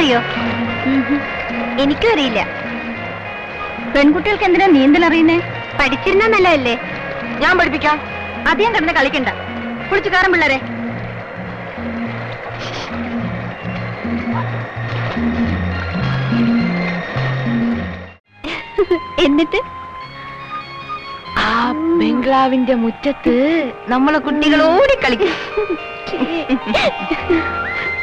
നിനക്കറിയോ എനിക്കും അറിയില്ല പെൺകുട്ടികൾക്ക് എന്തിനാ നീന്തൽ അറിയുന്നേ പഠിച്ചിരുന്ന നല്ലതല്ലേ ഞാൻ പഠിപ്പിക്കാം അധികം കിടന്ന് കളിക്കണ്ട കുളിച്ചു കയറും പിള്ളേരെ എന്നിട്ട് ആ ബംഗ്ലാവിന്റെ മുറ്റത്ത് നമ്മളെ കുട്ടികൾ ഓടി കളിക്കും